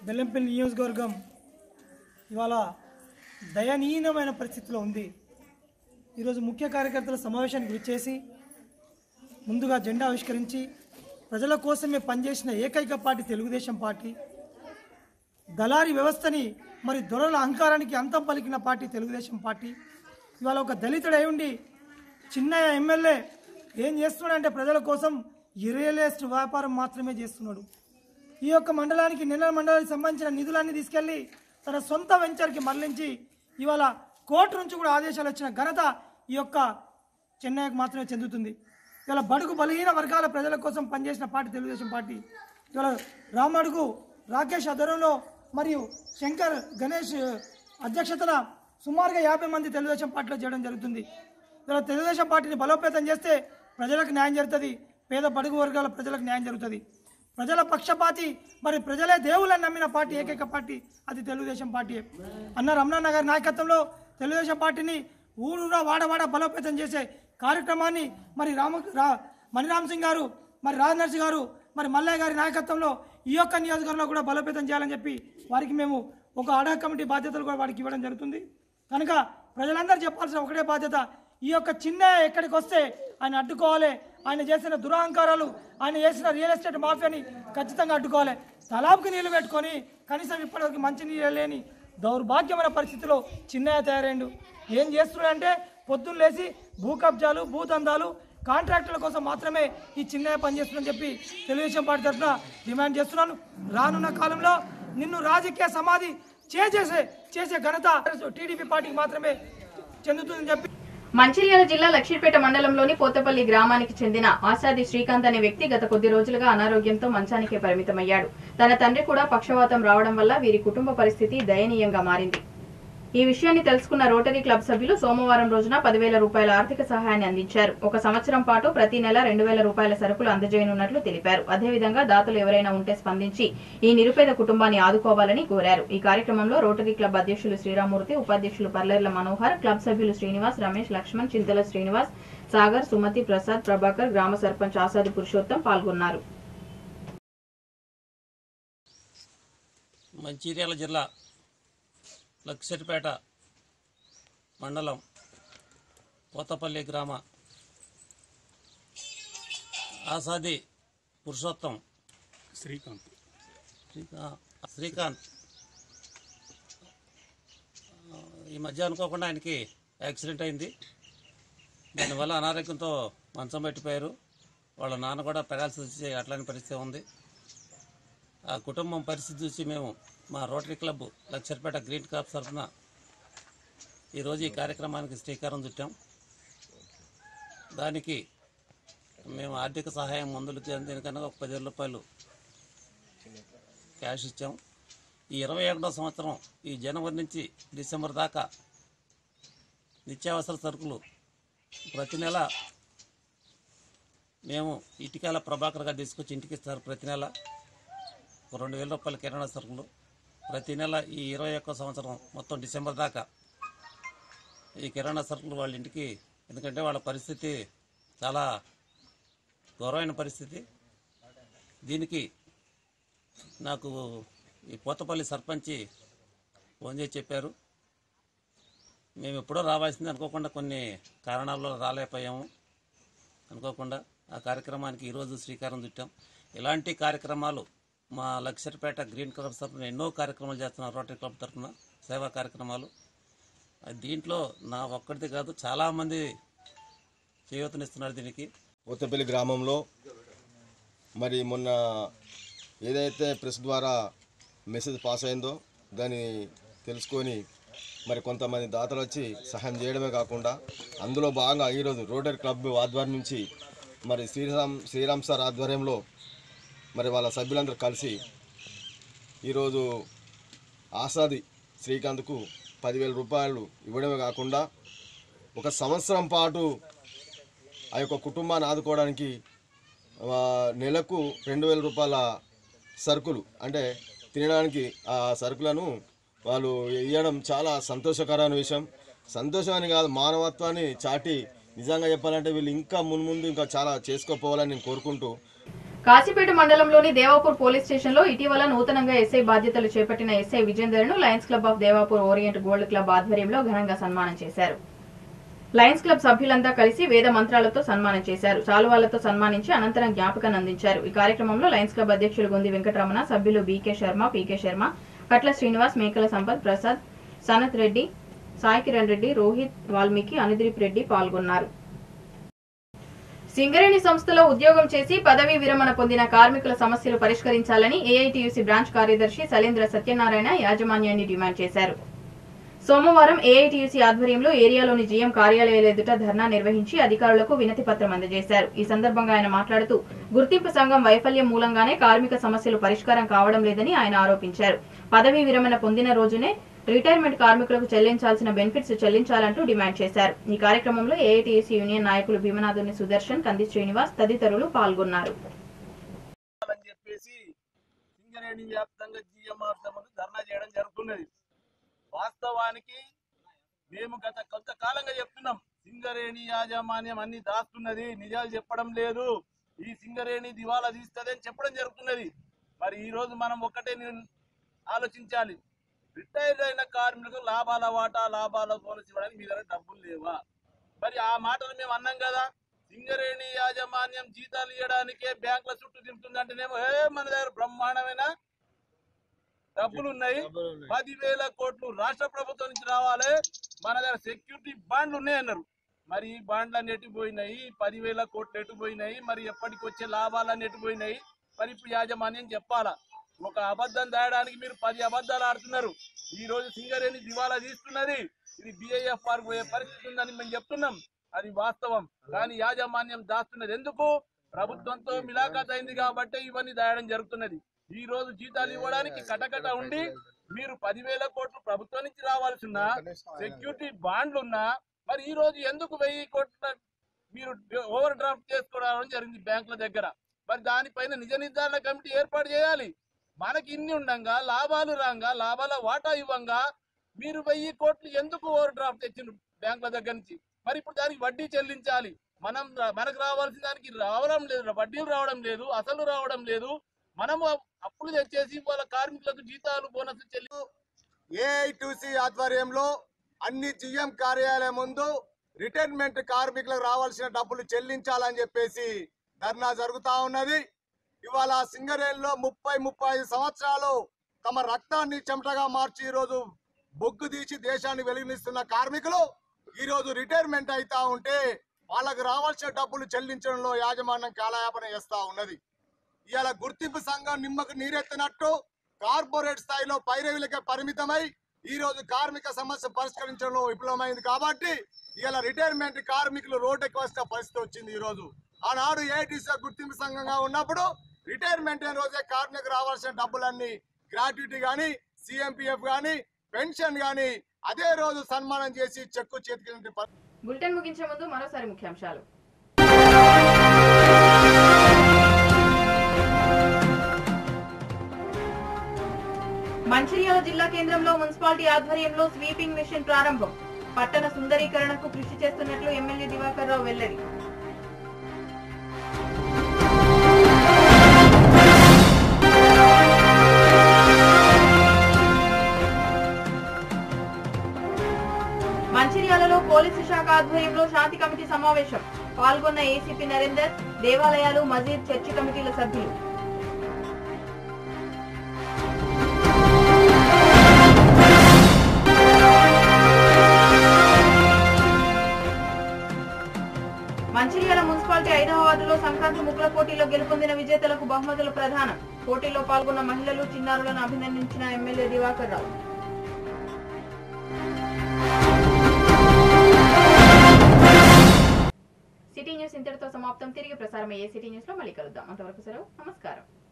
బెల్లంపల్లి నియోజకవర్గం ఇవాళ దయనీయమైన పరిస్థితిలో ఉంది ఈరోజు ముఖ్య కార్యకర్తల సమావేశానికి విచ్చేసి ముందుగా జెండా ఆవిష్కరించి ప్రజల కోసమే పనిచేసిన ఏకైక పార్టీ తెలుగుదేశం పార్టీ దళారీ వ్యవస్థని మరి దొరల అహంకారానికి అంతం పలికిన పార్టీ తెలుగుదేశం పార్టీ ఇవాళ ఒక దళితుడు అయి ఉండి చిన్న ఎమ్మెల్యే ఏం చేస్తున్నాడంటే ప్రజల కోసం రియల్ ఎస్టేట్ వ్యాపారం మాత్రమే చేస్తున్నాడు ఈ యొక్క మండలానికి నెల మండలానికి సంబంధించిన నిధులన్నీ తీసుకెళ్లి తన సొంత వెంచర్కి మరలించి ఇవాళ కోర్టు నుంచి కూడా ఆదేశాలు వచ్చిన ఘనత ఈ యొక్క చెన్నైకి మాత్రమే చెందుతుంది ఇవాళ బడుగు బలహీన వర్గాల ప్రజల కోసం పనిచేసిన పార్టీ తెలుగుదేశం పార్టీ ఇవాళ రామడుగు రాకేష్ ఆధ్వర్యంలో మరియు శంకర్ గణేష్ అధ్యక్షతన సుమారుగా యాభై మంది తెలుగుదేశం పార్టీలో చేయడం జరుగుతుంది ఇలా తెలుగుదేశం పార్టీని బలోపేతం చేస్తే ప్రజలకు న్యాయం జరుగుతుంది పేద బడుగు వర్గాల ప్రజలకు న్యాయం జరుగుతుంది ప్రజల పక్షపాతి మరి ప్రజలే దేవుళ్ళని నమ్మిన పార్టీ ఏకైక పార్టీ అది తెలుగుదేశం పార్టీ అన్న రమణన్న గారి నాయకత్వంలో తెలుగుదేశం పార్టీని ఊరూరా వాడవాడ బలోపేతం చేసే కార్యక్రమాన్ని మరి రామ రా మణిరామ్ సింగ్ గారు మరి రాజనర్సి గారు మరి మల్లయ్య గారి నాయకత్వంలో ఈ యొక్క నియోజకవర్గంలో కూడా బలోపేతం చేయాలని చెప్పి వారికి మేము ఒక అడా కమిటీ బాధ్యతలు కూడా వారికి ఇవ్వడం జరుగుతుంది కనుక ప్రజలందరూ చెప్పాల్సిన ఒకటే బాధ్యత ఈ యొక్క చిన్న ఎక్కడికి వస్తే ఆయన అడ్డుకోవాలి ఆయన చేసిన దురహంకారాలు ఆయన చేసిన రియల్ ఎస్టేట్ మాఫియాని ఖచ్చితంగా అడ్డుకోవాలి తలాపుకి నీళ్లు పెట్టుకొని కనీసం ఇప్పటివరకు మంచి నీళ్ళు లేని దౌర్భాగ్యమైన పరిస్థితిలో చిన్నయ్య తయారైండు ఏం చేస్తున్నాడంటే పొద్దున్న లేచి భూ కబ్జాలు భూదందాలు కాంట్రాక్టుల కోసం మాత్రమే ఈ చిన్నయ్య పనిచేస్తుందని చెప్పి తెలుగుదేశం పార్టీ తరఫున డిమాండ్ చేస్తున్నాను రానున్న కాలంలో నిన్ను రాజకీయ సమాధి చేసేసే చేసే ఘనత టీడీపీ పార్టీకి మాత్రమే చెందుతుందని చెప్పి మంచిర్యాల జిల్లా లక్ష్మీపేట మండలంలోని పోతపల్లి గ్రామానికి చెందిన ఆశాది శ్రీకాంత్ అనే వ్యక్తి గత కొద్ది రోజులుగా అనారోగ్యంతో మంచానికే పరిమితమయ్యాడు తన తండ్రి కూడా పక్షవాతం రావడం వల్ల వీరి కుటుంబ పరిస్థితి దయనీయంగా మారింది ఈ విషయాన్ని తెలుసుకున్న రోటరీ క్లబ్ సభ్యులు సోమవారం రోజున పదివేల రూపాయల ఆర్థిక సహాయాన్ని అందించారు ఒక సంవత్సరం పాటు ప్రతి నెల రెండు వేల రూపాయల సరుకులు అందజేయనున్నట్లు తెలిపారు అదేవిధంగా దాతలు ఎవరైనా ఉంటే స్పందించి ఈ నిరుపేద కుటుంబాన్ని ఆదుకోవాలని కోరారు ఈ కార్యక్రమంలో రోటరీ క్లబ్ అధ్యక్షులు శ్రీరామూర్తి ఉపాధ్యక్షులు పర్లేర్ల మనోహర్ క్లబ్ సభ్యులు శ్రీనివాస్ రమేష్ లక్ష్మణ్ చింతల శ్రీనివాస్ సాగర్ సుమతి ప్రసాద్ ప్రభాకర్ గ్రామ సర్పంచ్ ఆసాది పురుషోత్తం పాల్గొన్నారు మంచిర్యాల జిల్లా లక్సరిపేట మండలం పోతపల్లి గ్రామ ఆసాది పురుషోత్తం శ్రీకాంత్ శ్రీకా- శ్రీకాంత్ ఆ, ఈ మధ్య అనుకోకుండా ఆయనకి యాక్సిడెంట్ అయింది దానివల్ల అనారోగ్యంతో మంచం పెట్టిపోయారు వాళ్ళ నాన్న కూడా పెరాల్సిస్ వచ్చి అట్లాంటి పరిస్థితి ఉంది ఆ కుటుంబం పరిస్థితి చూసి మేము మా Rotary Club Laksharpet green crop తరఫున ఈరోజు ఈ కార్యక్రమానికి శ్రీకారం చుట్టాం దానికి మేము ఆర్థిక సహాయం మందులు దీనికన్నా ఒక పదివేల రూపాయలు క్యాష్ ఇచ్చాం ఈ ఇరవై ఒకటో సంవత్సరం ఈ జనవరి నుంచి డిసెంబర్ దాకా నిత్యావసర సరుకులు ప్రతి నెల మేము ఇటుకాల ప్రభాకర్ గారు తీసుకొచ్చి ఇంటికి ఇస్తారు ప్రతి నెల ఒక రెండు వేల రూపాయల కిరాణా సరుకులు ప్రతి నెల ఈ ఇరవై ఒక్క సంవత్సరం మొత్తం డిసెంబర్ దాకా ఈ కిరాణా సరుకులు వాళ్ళ ఇంటికి ఎందుకంటే వాళ్ళ పరిస్థితి చాలా ఘోరమైన పరిస్థితి దీనికి నాకు ఈ పోతపల్లి సర్పంచి ఫోన్ చేసి చెప్పారు మేము ఎప్పుడో రావాల్సింది అనుకోకుండా కొన్ని కారణాల వల్ల రాలేకపోయాము అనుకోకుండా ఆ కార్యక్రమానికి ఈరోజు శ్రీకారం చుట్టాం ఇలాంటి కార్యక్రమాలు మా లక్షర్పేట గ్రీన్ క్లబ్ తరఫున ఎన్నో కార్యక్రమాలు చేస్తున్నాం రోటరీ క్లబ్ తరఫున సేవా కార్యక్రమాలు ఆ దీంట్లో నా ఒక్కడిది కాదు చాలామంది చేయూతనిస్తున్నారు దీనికి కొత్తపల్లి గ్రామంలో మరి మొన్న ఏదైతే ప్రెస్ ద్వారా మెసేజ్ పాస్ అయిందో దాన్ని తెలుసుకొని మరి కొంతమంది దాతలు వచ్చి సహాయం చేయడమే కాకుండా అందులో భాగంగా ఈరోజు రోటరీ క్లబ్ ఆధ్వర్యం నుంచి మరి శ్రీరామ్ శ్రీరామ్ సార్ ఆధ్వర్యంలో మరి వాళ్ళ సభ్యులందరూ కలిసి ఈరోజు ఆసాది శ్రీకాంత్కు పదివేల రూపాయలు ఇవ్వడమే కాకుండా ఒక సంవత్సరం పాటు ఆ యొక్క కుటుంబాన్ని ఆదుకోవడానికి ఆ, నెలకు రెండు వేల రూపాయల సరుకులు అంటే తినడానికి ఆ సరుకులను వాళ్ళు ఇవ్వడం చాలా సంతోషకరమైన విషయం సంతోషాన్ని కాదు మానవత్వాన్ని చాటి నిజంగా చెప్పాలంటే వీళ్ళు ఇంకా మున్ముందు ఇంకా చాలా చేసుకోపోవాలని నేను కోరుకుంటూ కాశీపేట మండలంలోని దేవాపూర్ పోలీస్ స్టేషన్లో ఇటీవల నూతనంగా ఎస్ఐ బాధ్యతలు చేపట్టిన ఎస్ఐ విజేందర్ను Lions Club of Devapur Orient Gold Club ఆధ్వర్యంలో ఘనంగా సన్మానం చేశారు లయన్స్ క్లబ్ సభ్యులంతా కలిసి వేద మంత్రాలతో సన్మానం చేశారు చాలువాలతో సన్మానించి అనంతరం జ్ఞాపకాన్ని అందించారు ఈ కార్యక్రమంలో లయన్స్ క్లబ్ అధ్యక్షులు గొంది వెంకటరమణ సభ్యులు బీకే శర్మ పీకే శర్మ కట్ల శ్రీనివాస్ మేకల సంపత్ ప్రసాద్ సనత్ రెడ్డి సాయి కిరణ్ రెడ్డి రోహిత్ వాల్మీకి అనుదీప్ రెడ్డి పాల్గొన్నారు సింగరేణి సంస్థలో ఉద్యోగం చేసి పదవీ విరమణ పొందిన కార్మికుల సమస్యలు పరిష్కరించాలని ఏఐటీయూసీ బ్రాంచ్ కార్యదర్శి సలేంద్ర సత్యనారాయణ యాజమాన్యాన్ని డిమాండ్ చేశారు సోమవారం ఏఐటీయూసీ ఆధ్వర్యంలో ఏరియాలోని జీఎం కార్యాలయాల ఎదుట ధర్నా నిర్వహించి అధికారులకు వినతి పత్రం అందజేశారు ఈ సందర్భంగా ఆయన మాట్లాడుతూ గుర్తింపు సంఘం వైఫల్యం మూలంగానే కార్మిక సమస్యలు పరిష్కారం కావడం లేదని ఆయన ఆరోపించారు పదవీ విరమణ పొందిన రోజునే రిటైర్మెంట్ కార్మికులకు చెల్లించాల్సిన బెనిఫిట్స్ చెల్లించాలంటూ డిమాండ్ చేశారు ఈ కార్యక్రమంలో ఏఐటీయూసీ యూనియన్ నాయకులు భీమనాథుని సుదర్శన్ కంది శ్రీనివాస్ తదితరులు పాల్గొన్నారు అని చెప్పేసి సింగరేణి వ్యాప్తంగా జిఎంఆర్ ముందు ధర్నా చేయడం జరుగుతున్నది వాస్తవానికి మేము గత కొంతకాలంగా చెప్తున్నాం సింగరేణి యాజమాన్యం అన్ని దాస్తున్నది నిజాలు చెప్పడం లేదు ఈ సింగరేణి దివాలా తీస్తుంది అని చెప్పడం జరుగుతున్నది మరి ఈ రోజు మనం ఒక్కటే నిర్- ఆలోచించాలి రిటైర్ అయిన కార్మికులకు లాభాల వాటా లాభాల బోనస్ ఇవ్వడానికి మీ దగ్గర డబ్బులు లేవా మరి ఆ మాటలు మేము అన్నాం కదా సింగరేణి యాజమాన్యం జీతాలు ఇవ్వడానికే బ్యాంకుల చుట్టూ తిరుగుతుందంటేనేమో ఏ మన దగ్గర బ్రహ్మాండమైన డబ్బులు ఉన్నాయి పదివేల కోట్లు రాష్ట్ర ప్రభుత్వం నుంచి రావాలి మన దగ్గర సెక్యూరిటీ బాండ్లు ఉన్నాయి అన్నారు మరి ఈ బాండ్లు ఎటు పోయినాయి పదివేల కోట్లు ఎటు పోయినాయి మరి ఎప్పటికి వచ్చే లాభాలన్నీ ఎటు పోయినాయి మరి ఇప్పుడు యాజమాన్యం చెప్పాలా ఒక అబద్ధం దాయడానికి మీరు పది అబద్ధాలు ఆడుతున్నారు ఈ రోజు సింగరేణి దివాలా తీస్తున్నది ఇది బిఐఎఫ్ ఆర్ పోయే పరిస్థితి ఉందని మేము చెప్తున్నాం అది వాస్తవం కానీ యాజమాన్యం దాస్తున్నది ఎందుకు ప్రభుత్వంతో మిలాఖాత్ అయింది కాబట్టి ఇవన్నీ దాయడం జరుగుతున్నది ఈ రోజు జీతాలు ఇవ్వడానికి కటకట ఉండి మీరు పదివేల కోట్లు ప్రభుత్వం నుంచి రావాల్సిన సెక్యూరిటీ బాండ్లు ఉన్నా మరి ఈ రోజు ఎందుకు వెయ్యి కోట్ల మీరు ఓవర్ డ్రాఫ్ట్ చేసుకోవడం జరిగింది బ్యాంకుల దగ్గర మరి దానిపైన నిజ నిర్ధారణ కమిటీ ఏర్పాటు చేయాలి మనకి ఇన్ని ఉండంగా లాభాలు రాంగా లాభాల వాటా ఇవ్వంగా మీరు వెయ్యి కోట్లు ఎందుకు ఓవర్ డ్రాఫ్ట్ తెచ్చిండ్రు బ్యాంకుల దగ్గర నుంచి మరి ఇప్పుడు దానికి వడ్డీ చెల్లించాలి మనం రా- మనకు రావాల్సిన దానికి రావడం లేదు వడ్డీలు రావడం లేదు అసలు రావడం లేదు మనము అప్పులు తెచ్చేసి వాళ్ళ కార్మికులకు జీతాలు బోనస్ చెల్లి ఏఐటీసీ ఆధ్వర్యంలో అన్ని జిఎం కార్యాలయం ముందు రిటైర్మెంట్ కార్మికులకు రావాల్సిన డబ్బులు చెల్లించాలని చెప్పేసి ధర్నా జరుగుతా ఉన్నది ఇవాళ సింగరేణిలో ముప్పై ముప్పై ఐదు సంవత్సరాలు తమ రక్తాన్ని చెమటగా మార్చి ఈరోజు బొగ్గు తీసి దేశాన్ని వెలిగిస్తున్న కార్మికులు ఈరోజు రిటైర్మెంట్ అవుతా ఉంటే వాళ్ళకు రావాల్సిన డబ్బులు చెల్లించడంలో యాజమాన్యం కాలయాపన చేస్తా ఉన్నది ఇవాళ గుర్తింపు సంఘం నిమ్మకు నీరెత్తినట్టు కార్పొరేట్ స్థాయిలో పైరవీలకే పరిమితమై ఈ రోజు కార్మిక సమస్య పరిష్కరించడంలో విఫలమైంది కాబట్టి ఇవాళ రిటైర్మెంట్ కార్మికులు రోడ్డుకి వచ్చిన పరిస్థితి వచ్చింది ఈ రోజు ఆనాడు ఏటీసీ గుర్తింపు సంఘంగా ఉన్నప్పుడు రిటైర్మెంట్ అయిన రోజే కార్మికు రావాల్సిన డబ్బులన్నీ గ్రాట్యుటీ కానీ సిఎంపిఎఫ్ కానీ పెన్షన్ కానీ అదే రోజు సన్మానం చేసి చెక్కు చేతికి బులెటిన్ ముగించే ముందు మరోసారి ముఖ్యాంశాలు మంచిర్యాల జిల్లా కేంద్రంలో మున్సిపాలిటీ ఆధ్వర్యంలో స్వీపింగ్ మిషన్ ప్రారంభం పట్టణ సుందరీకరణకు కృషి చేస్తున్నట్లు ఎమ్మెల్యే దివాకర్ రావు వెల్లడి మంచిర్యాలలో పోలీసు శాఖ ఆధ్వర్యంలో శాంతి కమిటీ సమావేశం పాల్గొన్న ఏసీపీ నరేందర్ దేవాలయాలు మజీద్ చర్చి కమిటీల సభ్యులు మంచిర్యాల మున్సిపాలిటీ ఐదవ వార్డులో సంక్రాంతి ముగ్గుల పోటీలో గెలుపొందిన విజేతలకు బహుమతుల ప్రధానం పోటీలో పాల్గొన్న మహిళలు చిన్నారులను అభినందించిన MLA Diwakar Rao city news ఇంతటితో సమాప్తం తిరిగి ప్రసారం అయ్యే సిటీ న్యూస్ లో మళ్ళీ కలుద్దాం అంతవరకు సెలవు నమస్కారం